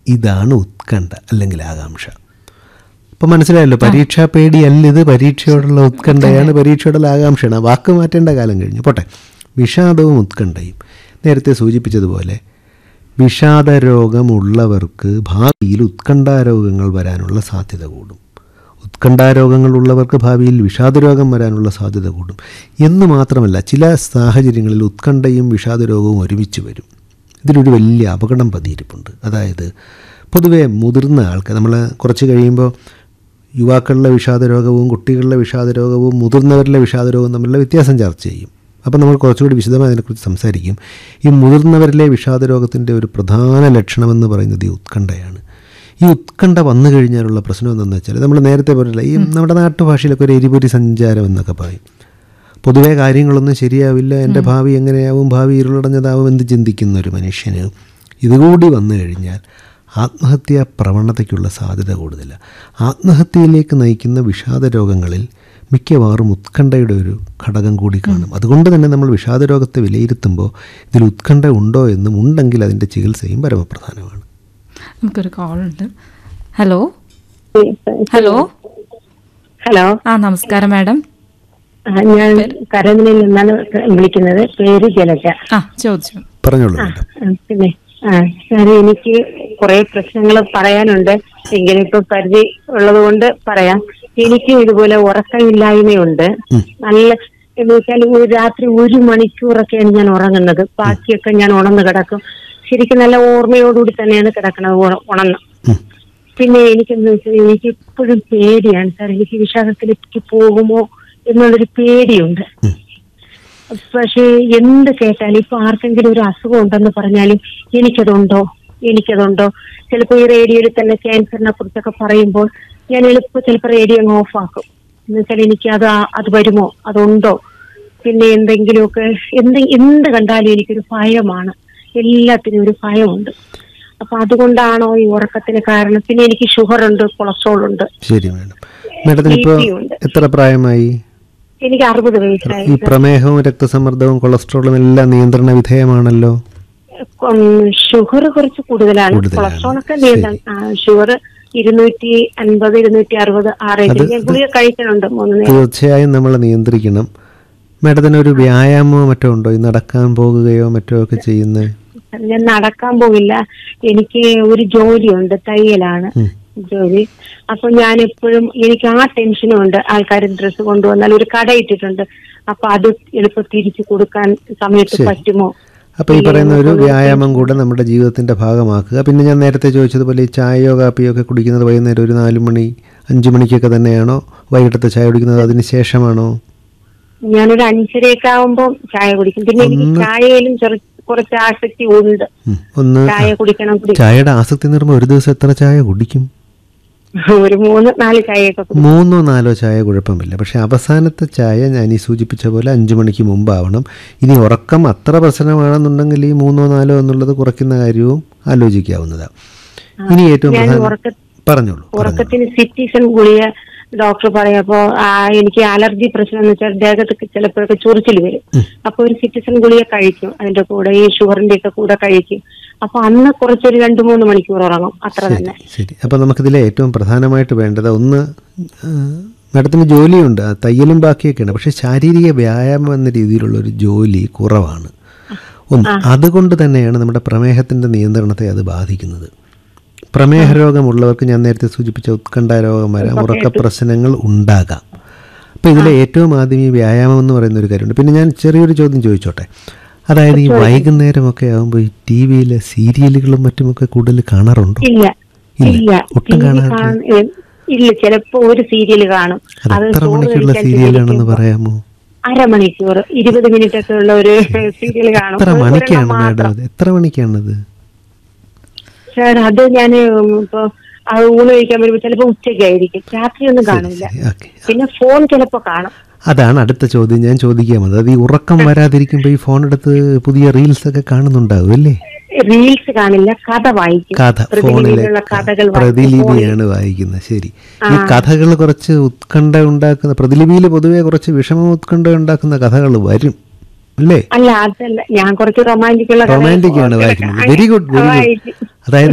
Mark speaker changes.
Speaker 1: ഇതാണ് ഉത്കണ്ഠ അല്ലെങ്കിൽ ആകാംക്ഷ അപ്പം മനസ്സിലായല്ലോ പരീക്ഷാ പേടിയല്ല ഇത് പരീക്ഷയോടുള്ള ഉത്കണ്ഠയാണ് പരീക്ഷയോടുള്ള ആകാംക്ഷയാണ് ആ വാക്ക് മാറ്റേണ്ട കാലം കഴിഞ്ഞു പോട്ടെ വിഷാദവും ഉത്കണ്ഠയും നേരത്തെ സൂചിപ്പിച്ചതുപോലെ വിഷാദ രോഗമുള്ളവർക്ക് ഭാവിയിൽ ഉത്കണ്ഠാരോഗങ്ങൾ വരാനുള്ള സാധ്യത കൂടും ഉത്കണ്ഠാരോഗങ്ങൾ ഉള്ളവർക്ക് ഭാവിയിൽ വിഷാദരോഗം വരാനുള്ള സാധ്യത കൂടും എന്ന് മാത്രമല്ല ചില സാഹചര്യങ്ങളിൽ ഉത്കണ്ഠയും വിഷാദരോഗവും ഒരുമിച്ച് വരും ഇതിലൊരു വലിയ അപകടം പതിയിരിപ്പുണ്ട് അതായത് പൊതുവേ മുതിർന്ന ആൾക്ക് നമ്മൾ കുറച്ച് കഴിയുമ്പോൾ യുവാക്കളിലെ വിഷാദരോഗവും കുട്ടികളിലെ വിഷാദരോഗവും മുതിർന്നവരിലെ വിഷാദരോഗവും തമ്മിലുള്ള വ്യത്യാസം ചർച്ച ചെയ്യും അപ്പോൾ നമ്മൾ കുറച്ചുകൂടി വിശദമായി അതിനെക്കുറിച്ച് സംസാരിക്കും ഈ മുതിർന്നവരിലെ വിഷാദരോഗത്തിൻ്റെ ഒരു പ്രധാന ലക്ഷണമെന്ന് പറയുന്നത് ഈ ഉത്കണ്ഠയാണ് ഈ ഉത്കണ്ഠ വന്നു കഴിഞ്ഞാലുള്ള പ്രശ്നം എന്താണെന്ന് വെച്ചാൽ നമ്മൾ നേരത്തെ പറഞ്ഞില്ല ഈ നമ്മുടെ നാട്ടുഭാഷയിലൊക്കെ ഒരു എരിപൊരി സഞ്ചാരം എന്നൊക്കെ പറയും പൊതുവേ കാര്യങ്ങളൊന്നും ശരിയാവില്ല എൻ്റെ ഭാവി എങ്ങനെയാവും ഭാവി ഇരുളടഞ്ഞതാവും എന്ന് ചിന്തിക്കുന്ന ഒരു മനുഷ്യന് ഇതുകൂടി വന്നു കഴിഞ്ഞാൽ ആത്മഹത്യാ പ്രവണതയ്ക്കുള്ള സാധ്യത കൂടുതലാണ് ആത്മഹത്യയിലേക്ക് നയിക്കുന്ന വിഷാദ രോഗങ്ങളിൽ മിക്കവാറും ഉത്കണ്ഠയുടെ ഒരു ഘടകം കൂടി കാണും അതുകൊണ്ട് തന്നെ നമ്മൾ വിഷാദ രോഗത്തെ വിലയിരുത്തുമ്പോൾ ഇതിൽ ഉത്കണ്ഠ ഉണ്ടോ എന്നും ഉണ്ടെങ്കിൽ അതിൻ്റെ ചികിത്സയും പരമപ്രധാനമാണ്
Speaker 2: നമുക്കൊരു കോൾ ഉണ്ട് ഹലോ ഹലോ
Speaker 3: ഹലോ
Speaker 2: ആ നമസ്കാരം മാഡം
Speaker 3: ആ, ഞാൻ കരമനയിൽ നിന്നാണ് വിളിക്കുന്നത് പേര് ജലജ
Speaker 2: ആ ചോദിച്ചു
Speaker 1: പറഞ്ഞോളൂ മാഡം
Speaker 3: ആ, പിന്നെ ആ സാർ എനിക്ക് കുറെ പ്രശ്നങ്ങൾ പറയാനുണ്ട് എങ്കിലും ഇപ്പൊ പരിധി ഉള്ളത് കൊണ്ട് പറയാം എനിക്കും ഇതുപോലെ ഉറക്കമില്ലായ്മയുണ്ട് നല്ല എന്ന് വെച്ചാൽ ഒരു രാത്രി ഒരു മണിക്കൂറൊക്കെയാണ് ഞാൻ ഉറങ്ങുന്നത് ബാക്കിയൊക്കെ ഞാൻ ഉണർന്ന് കിടക്കും ശരിക്കും നല്ല ഓർമ്മയോടുകൂടി തന്നെയാണ് കിടക്കുന്നത് ഉണ- ഉണർന്ന്
Speaker 1: ഉം.
Speaker 3: പിന്നെ എനിക്കെന്ന് വെച്ചാൽ എനിക്ക് ഇപ്പോഴും പേടിയാണ് സാർ എനിക്ക് വിഷാദത്തിലേക്ക് പോകുമോ എന്നുള്ളൊരു പേടിയുണ്ട് പക്ഷേ എന്ത് കേട്ടാലും ഇപ്പൊ ആർക്കെങ്കിലും ഒരു അസുഖം ഉണ്ടെന്ന് പറഞ്ഞാലും എനിക്കതുണ്ടോ എനിക്കതുണ്ടോ ചിലപ്പോൾ ഈ റേഡിയോയിൽ തന്നെ ക്യാൻസറിനെ കുറിച്ചൊക്കെ പറയുമ്പോൾ ഞാൻ എളുപ്പം ചിലപ്പോൾ റേഡിയോ അങ്ങ് ഓഫ് ആക്കും എന്ന് വെച്ചാൽ എനിക്ക് അത് ആ- അത് വരുമോ അതുണ്ടോ പിന്നെ എന്തെങ്കിലുമൊക്കെ എന്ത് എന്ത് കണ്ടാലും എനിക്കൊരു ഭയമാണ് എല്ലാത്തിനും ഒരു ഭയമുണ്ട് അപ്പൊ അതുകൊണ്ടാണോ ഈ ഉറക്കത്തിന് കാരണം പിന്നെ എനിക്ക് ഷുഗർ ഉണ്ട് കൊളസ്ട്രോൾ ഉണ്ട്
Speaker 1: ശരി മാഡം മാഡത്തിന് ഇപ്പോൾ
Speaker 3: BP ഉണ്ട്.
Speaker 1: എത്ര പ്രായമായി
Speaker 3: എനിക്ക് അറുപത് വയസ്സായി
Speaker 1: ഈ പ്രമേഹവും രക്തസമ്മർദ്ദവും കൊളസ്ട്രോളും എല്ലാം നിയന്ത്രണ വിധേയമാണല്ലോ
Speaker 3: ഷുഗർ കുറച്ച് കൂടുതലാണ്
Speaker 1: കൂടുതലാണ്.
Speaker 3: കൊളസ്ട്രോൾ ഒക്കെ നിയന്ത്രണം ഷുഗർ ഇരുന്നൂറ്റി അൻപത് ഇരുന്നൂറ്റി അറുപത് ആ റേഞ്ചിൽ ഞാൻ ഗുളിക കഴിക്കുന്നുണ്ട് മൂന്ന് നേരം
Speaker 1: തീർച്ചയായും നമ്മൾ നിയന്ത്രിക്കണം മാഡത്തിന് ഒരു വ്യായാമമോ മറ്റോ ഉണ്ടോ ഈ നടക്കാൻ പോകുകയോ മറ്റോ ഒക്കെ ചെയ്യുന്നത്
Speaker 3: ഞാൻ നടക്കാൻ പോകില്ല എനിക്ക് ഒരു ജോലിയുണ്ട് തയ്യലാണ്
Speaker 1: ഉം.
Speaker 3: ജോലി അപ്പൊ ഞാൻ എപ്പോഴും എനിക്ക് ആ ടെൻഷനും ഉണ്ട് ആൾക്കാർ ഡ്രസ്സ് കൊണ്ടുവന്നാൽ ഒരു കട ഇട്ടിട്ടുണ്ട് അപ്പൊ അത് എളുപ്പം തിരിച്ചു കൊടുക്കാൻ സമയത്ത്
Speaker 1: ശരി.
Speaker 3: പറ്റുമോ
Speaker 1: അപ്പോൾ ഈ പറയുന്ന ഒരു വ്യായാമം കൂടെ നമ്മുടെ ജീവിതത്തിൻ്റെ ഭാഗമാക്കുക പിന്നെ ഞാൻ നേരത്തെ ചോദിച്ചതുപോലെ ഈ ചായയോ കാപ്പിയോ ഒക്കെ കുടിക്കുന്നത് വൈകുന്നേരം ഒരു നാല് മണി അഞ്ച് മണിക്കൊക്കെ തന്നെയാണോ വൈകിട്ടത്തെ ചായ കുടിക്കുന്നത് അതിന് ശേഷമാണോ
Speaker 3: ഞാനൊരു അഞ്ചരയൊക്കെ ആവുമ്പോൾ ചായ കുടിക്കും പിന്നെ എനിക്ക്
Speaker 1: ഒന്ന്
Speaker 3: ചായയിലും ചെറു കുറച്ച് ആസക്തി ഉണ്ട്
Speaker 1: ഉം. ഒന്ന്
Speaker 3: ചായ കുടിക്കണം കുടി
Speaker 1: ചായയുടെ ആസക്തി എന്ന് പറയുമ്പോൾ ഒരു ദിവസം എത്ര ചായ കുടിക്കും
Speaker 3: ഒരു മൂന്ന് നാല് ചായയൊക്കെ കുടിക്കും
Speaker 1: മൂന്നോ നാലോ ചായ കുഴപ്പമില്ല പക്ഷേ അവസാനത്തെ ചായ ഞാൻ ഈ സൂചിപ്പിച്ച പോലെ അഞ്ച് മണിക്ക് മുമ്പാവണം ഇനി ഉറക്കം അത്ര പ്രശ്നമാണെന്നുണ്ടെങ്കിൽ ഈ മൂന്നോ നാലോ എന്നുള്ളത് കുറയ്ക്കുന്ന കാര്യവും ആലോചിക്കാവുന്നതാണ് ഇനി ഏറ്റവും
Speaker 3: ഞാൻ
Speaker 1: പ്രധാനം
Speaker 3: ഉറക്ക
Speaker 1: പറഞ്ഞോളൂ പറഞ്ഞോളൂ
Speaker 3: ഉറക്കത്തിന് സിറ്റിസൺ ഗുളിക ഡോക്ടർ പറയപ്പോ ആ, എനിക്ക് അലർജി പ്രശ്നം എന്ന് വെച്ചാൽ ദേഹത്തൊക്കെ ചിലപ്പോഴൊക്കെ ചൊറിച്ചിൽ വരും അപ്പൊ ഒരു സിറ്റിസൺ ഗുളിക കഴിക്കും അതിന്റെ കൂടെ ഈ ഷുഗറിന്റെ ഒക്കെ കൂടെ കഴിക്കും അപ്പൊ അന്ന് കുറച്ചൊരു രണ്ടു മൂന്ന് മണിക്കൂർ ഉറങ്ങും അത്ര തന്നെ
Speaker 1: ശരി അപ്പോൾ നമുക്കിതിലെ ഏറ്റവും പ്രധാനമായിട്ട് വേണ്ടത് ഒന്ന് ആ, മാഡത്തിന് ജോലിയുണ്ട് ആ, തയ്യലും ബാക്കിയൊക്കെയുണ്ട് പക്ഷേ ശാരീരിക വ്യായാമം എന്ന രീതിയിലുള്ള ഒരു ജോലി കുറവാണ് ഒന്ന് അതുകൊണ്ട് തന്നെയാണ് നമ്മുടെ പ്രമേഹത്തിൻ്റെ നിയന്ത്രണത്തെ അത് ബാധിക്കുന്നത് പ്രമേഹ രോഗമുള്ളവർക്ക് ഞാൻ നേരത്തെ സൂചിപ്പിച്ച ഉത്കണ്ഠ രോഗം വരാം ഉറക്ക പ്രശ്നങ്ങൾ ഉണ്ടാകാം അപ്പോൾ ഇതിലെ ഏറ്റവും ആദ്യം ഈ വ്യായാമം എന്ന് പറയുന്ന ഒരു കാര്യമുണ്ട് പിന്നെ ഞാൻ ചെറിയൊരു ചോദ്യം ചോദിച്ചോട്ടെ അതായത് ഈ വൈകുന്നേരമൊക്കെ ആകുമ്പോൾ ഈ ടി വിയിലെ സീരിയലുകളും മറ്റുമൊക്കെ കൂടുതൽ കാണാറുണ്ടോ
Speaker 3: ഇല്ല
Speaker 1: ഇല്ല.
Speaker 3: ഇല്ല
Speaker 1: ഒട്ടും
Speaker 3: TV
Speaker 1: കാണാറില്ല.
Speaker 3: കാണ- ഏ, ഇല്ല ചിലപ്പോ ഒരു സീരിയൽ കാണും
Speaker 1: അത് എത്ര
Speaker 3: ചോറ്
Speaker 1: മണിക്കുള്ള
Speaker 3: കഴിക്കാൻ
Speaker 1: സീരിയലാണെന്ന്
Speaker 3: ചെല്ലുമ്പോ
Speaker 1: പറയാമോ
Speaker 3: അരമണിക്കൂർ ഇരുപത് മിനിറ്റ് ഒക്കെ ഉള്ള ഒരു സീരിയൽ കാണും
Speaker 1: എത്ര
Speaker 3: ഒരെണ്ണം
Speaker 1: മണിക്കാണ്
Speaker 3: മാത്രം.
Speaker 1: മാഡം അത് എത്ര മണിക്കാണത്
Speaker 3: സാർ അത് ഞാൻ ഇപ്പൊ അത് ഊണ് കഴിക്കാൻ വരുമ്പോ ചിലപ്പോ ഉച്ചയ്ക്കായിരിക്കും രാത്രിയൊന്നും കാണില്ല
Speaker 1: ഓക്കെ
Speaker 3: പിന്നെ ഫോൺ ചിലപ്പോ കാണും
Speaker 1: അതാണ് അടുത്ത ചോദ്യം ഞാൻ ചോദിക്കാൻ വന്നത് അത് ഈ ഉറക്കം വരാതിരിക്കുമ്പോൾ ഈ ഫോൺ എടുത്ത് പുതിയ റീൽസ് ഒക്കെ കാണുന്നുണ്ടാവും അല്ലേ
Speaker 3: റീൽസ് കാണില്ല കഥ വായിക്കും
Speaker 1: കഥ ഫോണിലെ
Speaker 3: പ്രതിലിപിയിലുള്ള കഥകൾ വായിക്കും.
Speaker 1: പ്രതിലിപിയാണ് വായിക്കുന്നത് ശരി ഈ കഥകൾ കുറച്ച് ഉത്കണ്ഠ ഉണ്ടാക്കുന്ന പ്രതിലിപിയിൽ പൊതുവെ കുറച്ച് വിഷമ ഉത്കണ്ഠ ഉണ്ടാക്കുന്ന കഥകൾ വരും അല്ലേ
Speaker 3: അല്ല അതല്ല ഞാൻ കുറച്ച് റൊമാൻറ്റിക് ഉള്ള കഥകൾ
Speaker 1: റൊമാൻറ്റിക് ആണ്
Speaker 3: ഓർത്തിട്ട്
Speaker 1: വായിക്കുന്നത്
Speaker 3: അങ്ങനെ
Speaker 1: വെരി ഗുഡ് വെരി ഗുഡ്
Speaker 3: വായിക്കും.
Speaker 1: അതായത്